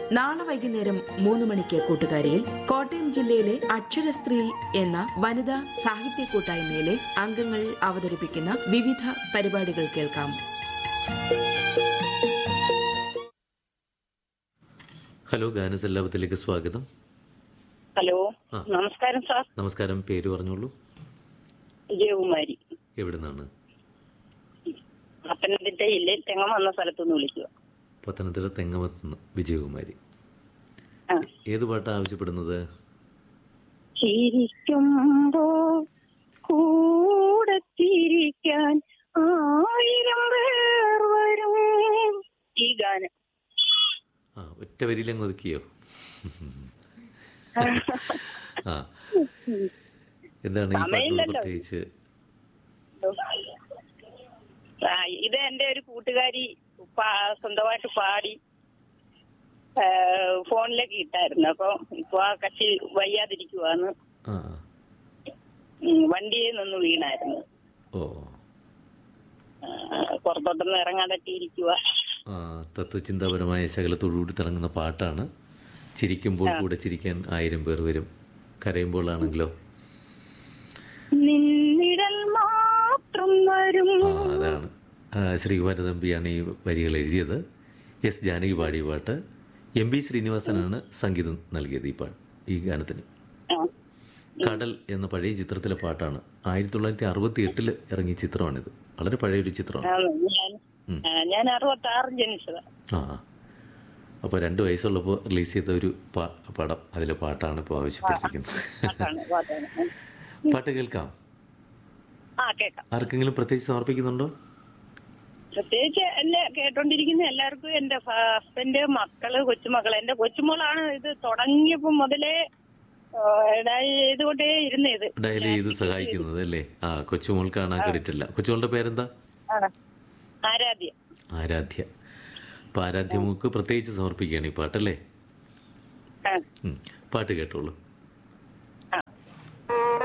നാളെ വൈകുന്നേരം മൂന്ന് മണിക്ക് കൂട്ടുകാരിയിൽ കോട്ടയം ജില്ലയിലെ അക്ഷരസ്ത്രീ എന്ന വനിതാ സാഹിത്യ കൂട്ടായ്മയിലെ അംഗങ്ങൾ അവതരിപ്പിക്കുന്ന വിവിധ പരിപാടികൾ കേൾക്കാം ഹലോ ഗാനസല്ലാപത്തിലേക്ക് സ്വാഗതം ഹലോ ആ. നമസ്കാരം സാർ നമസ്കാരം പേര് പറഞ്ഞോളൂ വിജയകുമാരി എവിടെ നിന്നാണ് പത്തനംതിട്ട ജില്ലയിൽ തെങ്ങം വന്ന സ്ഥലത്തുനിന്ന് വിളിക്കുക പത്തനംതിട്ട തെങ്ങമത്ത് നിന്ന് വിജയകുമാരി ആ. ഏത് പാട്ടാ ആവശ്യപ്പെടുന്നത് ചിരിക്കുമ്പോ കൂടെ ചിരിക്കാൻ ആയിരം പേർ വരും ഈ ഗാനം ആ ഒറ്റ വരിയിലങ്ങ് ഒതുക്കിയോ ആ എന്താണ് ഈ പാട്ടിനോട് സമയമില്ലല്ലോ. പ്രത്യേകിച്ച് ആ, ഇത് എന്റെ ഒരു കൂട്ടുകാരി പാ- സ്വന്തമായിട്ട് പാടി ആ, ഫോണിലേക്ക് ഇട്ടായിരുന്നു അപ്പൊ ഇപ്പൊ ആ കക്ഷി വയ്യാതിരിക്കുവാന്ന് ആ ഉം, വണ്ടിയിൽ നിന്ന് വീണായിരുന്നു ഓ ആ, പുറത്തോട്ടൊന്നും ഇറങ്ങാൻ തട്ടിയിരിക്കുക ആ തത്വചിന്താപരമായ ശകലത്തോടുകൂടി തിളങ്ങുന്ന പാട്ടാണ് ചിരിക്കുമ്പോൾ കൂടെ ചിരിക്കാൻ ആയിരം പേർ വരും കരയുമ്പോഴാണെങ്കിലോ നിന്നിടൽ മാത്രം വരും ആ അതാണ് ആ, ശ്രീകുമാര തമ്പിയാണ് ഈ വരികൾ എഴുതിയത് എസ് ജാനകി പാടിയ പാട്ട് എം ബി ശ്രീനിവാസനാണ് സംഗീതം നൽകിയത് ഈ പാട്ട് ഈ ഗാനത്തിന് ആ. കടൽ എന്ന പഴയ ചിത്രത്തിലെ പാട്ടാണ് ആയിരത്തി തൊള്ളായിരത്തി അറുപത്തി എട്ടില് ഇറങ്ങിയ ചിത്രമാണിത് വളരെ പഴയൊരു ചിത്രമാണ് ആ, ഞാൻ ആ, ഞാൻ അറുപത്തി ആറ് ജനിച്ചതാ ആ അപ്പോൾ രണ്ട് വയസ്സുള്ളപ്പോൾ റിലീസ് ചെയ്ത ഒരു പാ- പടം അതിലെ പാട്ടാണ് ഇപ്പോൾ ആവശ്യപ്പെട്ടിരിക്കുന്നത് പാട്ടാണ് പാട്ടാണ് പാട്ട് കേൾക്കാം ആ കേക്കാം ആർക്കെങ്കിലും പ്രത്യേകിച്ച് സമർപ്പിക്കുന്നുണ്ടോ പ്രത്യേകിച്ച് എന്നെ കേട്ടോണ്ടിരിക്കുന്ന എല്ലാവർക്കും എന്റെ ഹസ്ബൻഡ് മക്കള് കൊച്ചുമക്കള് എന്റെ കൊച്ചുമോളാണ് ഇത് തുടങ്ങിയപ്പോ മുതലേ ആ, ഡയൽ ചെയ്തുകൊണ്ടേ ഇരുന്നത് ഡയൽ ചെയ്ത് സഹായിക്കുന്നത് അല്ലേ ആ കൊച്ചുമോൾക്കാണ് ആ ക്രെഡിറ്റ് അല്ല കൊച്ചുമോളുടെ പേരെന്താ ആണ് ആരാധ്യ ആരാധ്യ അപ്പോൾ ആരാധ്യമോൾക്ക് പ്രത്യേകിച്ച് സമർപ്പിക്കുകയാണ് ഈ പാട്ടല്ലേ ആ ഉം. പാട്ട് കേട്ടോളൂ